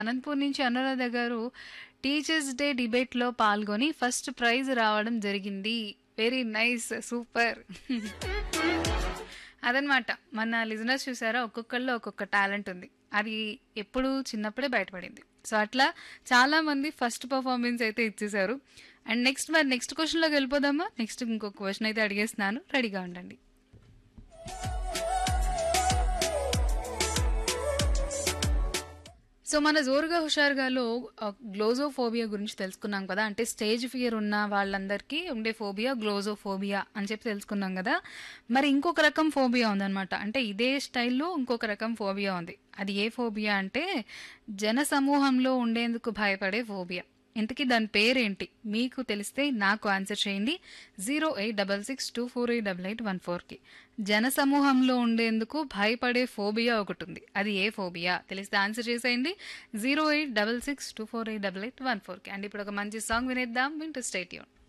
అనంతపూర్ నుంచి అనురాధ గారు teachers day డిబేట్లో పాల్గొని ఫస్ట్ ప్రైజ్ రావడం జరిగింది వెరీ నైస్ సూపర్ అదనమాట మన లిజనర్స్ చూసారా ఒక్కొక్కళ్ళు ఒక్కొక్క టాలెంట్ ఉంది అది ఎప్పుడు చిన్నప్పుడే బయటపడింది సో అట్లా చాలా మంది ఫస్ట్ పర్ఫార్మెన్స్ అయితే ఇచ్చేసారు అండ్ నెక్స్ట్ మరి నెక్స్ట్ క్వశ్చన్లోకి వెళ్ళిపోదామా నెక్స్ట్ ఇంకొక క్వశ్చన్ అయితే అడిగేస్తున్నాను రెడీగా ఉండండి సో మన జోరుగా హుషారుగాలో గ్లోజోఫోబియా గురించి తెలుసుకున్నాం కదా అంటే స్టేజ్ ఫియర్ ఉన్న వాళ్ళందరికీ ఉండే ఫోబియా గ్లోజోఫోబియా అని చెప్పి తెలుసుకున్నాం కదా మరి ఇంకొక రకం ఫోబియా ఉందన్నమాట అంటే ఇదే స్టైల్లో ఇంకొక రకం ఫోబియా ఉంది అది ఏ ఫోబియా అంటే జన సమూహంలో ఉండేందుకు భయపడే ఫోబియా ఇంతకీ దాని పేరేంటి మీకు తెలిస్తే నాకు ఆన్సర్ చేయండి zero eight double six two four eight double eight one ఫోర్కి జన సమూహంలో ఉండేందుకు భయపడే ఫోబియా ఒకటి ఉంది అది ఏ ఫోబియా తెలిస్తే ఆన్సర్ చేసేయండి zero eight double six two four eight double eight one ఫోర్కి అండ్ ఇప్పుడు ఒక మంచి సాంగ్ వినేద్దాం వింటూ స్టేట్ యూన్